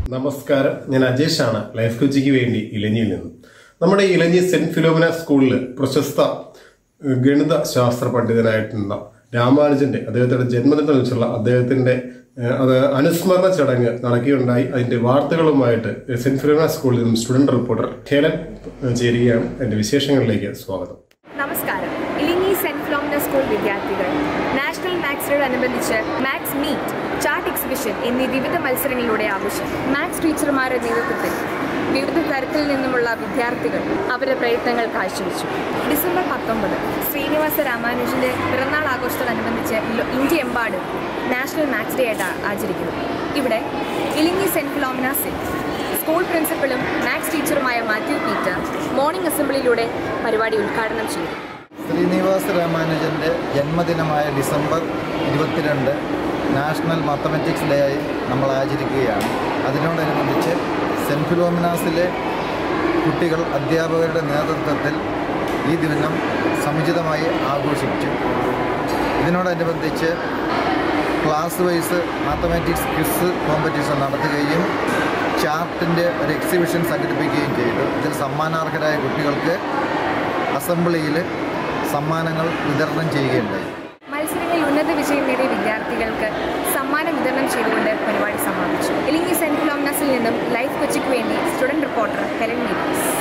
നമസ്കാരം ഞാൻ അജേഷാണ് ലൈഫ് കോച്ചിക്ക് വേണ്ടി ഇലഞ്ഞിയിൽ നിന്നും നമ്മുടെ ഇലഞ്ഞി സെന്റ് ഫിലോമിന സ്കൂളിൽ പ്രശസ്ത ഏഹ്, ഗണിത ശാസ്ത്ര പണ്ഡിതനായിട്ടുള്ള രാമാനുജന്റെ അദ്ദേഹത്തിന്റെ ജന്മദിനം വെച്ചുള്ള അദ്ദേഹത്തിന്റെ ഏഹ്, അത് അനുസ്മരണ ചടങ്ങ് നടക്കുകയുണ്ടായി അതിന്റെ വാർത്തകളുമായിട്ട് സെന്റ് ഫിലോമിന സ്കൂളിൽ നിന്നും സ്റ്റുഡന്റ് റിപ്പോർട്ടർ ഹേലൻ ഏഹ്, ചേരുകയാണ് അതിന്റെ വിശേഷങ്ങളിലേക്ക് സ്വാഗതം നമസ്കാരം ഇലിങ്ങി സെന്റ് ഫ്ലോമിന സ്കൂൾ വിദ്യാർത്ഥികൾ നാഷണൽ മാത്സ് ഡേയോടനുബന്ധിച്ച് മാത്സ് മീറ്റ് ചാർട്ട് എക്സിബിഷൻ എന്നീ വിവിധ മത്സരങ്ങളിലൂടെ ആഘോഷം മാത്സ് ടീച്ചർമാരുടെ നേതൃത്വത്തിൽ വിവിധ തരത്തിൽ നിന്നുമുള്ള വിദ്യാർത്ഥികൾ അവരുടെ പ്രയത്നങ്ങൾ കാഴ്ചവെച്ചു ഡിസംബർ പത്തൊമ്പത് ശ്രീനിവാസ രാമാനുജന്റെ പിറന്നാൾ ആഘോഷത്തോടനുബന്ധിച്ച് ലോ- ഇന്ത്യയെമ്പാടും നാഷണൽ മാത്സ് ഡേ ആയിട്ട് ആചരിക്കുന്നു ഇവിടെ ഇലിങ്ങി സെന്റ് ഫിലോമിനാസിൽ സ്കൂൾ പ്രിൻസിപ്പലും മാത്സ് ടീച്ചറുമായ മാത്യു പീറ്റർ മോർണിംഗ് അസംബ്ലിയിലൂടെ പരിപാടി ഉദ്ഘാടനം ചെയ്തു ശ്രീനിവാസ രാമാനുജൻ്റെ ജന്മദിനമായ ഡിസംബർ ഇരുപത്തിരണ്ട് നാഷണൽ മാത്തമാറ്റിക്സ് ഡേ ആയി നമ്മൾ ആചരിക്കുകയാണ് അതിനോടനുബന്ധിച്ച് സെൻറ്റ് ഫിലോമിനാസിലെ കുട്ടികൾ അധ്യാപകരുടെ നേതൃത്വത്തിൽ ഈ ദിനം സമുചിതമായി ആഘോഷിച്ചു ഇതിനോടനുബന്ധിച്ച് class wise mathematics quiz competition നടത്തുകയും ചാർട്ടിൻ്റെ ഒരു എക്സിബിഷൻ സംഘടിപ്പിക്കുകയും ചെയ്തു ഇതിൽ സമ്മാനാർഹരായ കുട്ടികൾക്ക് അസംബ്ലിയിൽ സമ്മാനങ്ങൾ വിതരണം ചെയ്യുകയുണ്ടായി മത്സരങ്ങളിൽ ഉന്നത വിജയം നേടിയ വിദ്യാർത്ഥികൾക്ക് സമ്മാനം വിതരണം ചെയ്തുകൊണ്ട് പരിപാടി സമാപിച്ചു എലിങ്ങി സെന്റ് ഫിലോമിനസിൽ നിന്നും ലൈഫ് കൊച്ചിക്ക് വേണ്ടി സ്റ്റുഡന്റ് റിപ്പോർട്ടർ ഹെലൻ മീരീസ്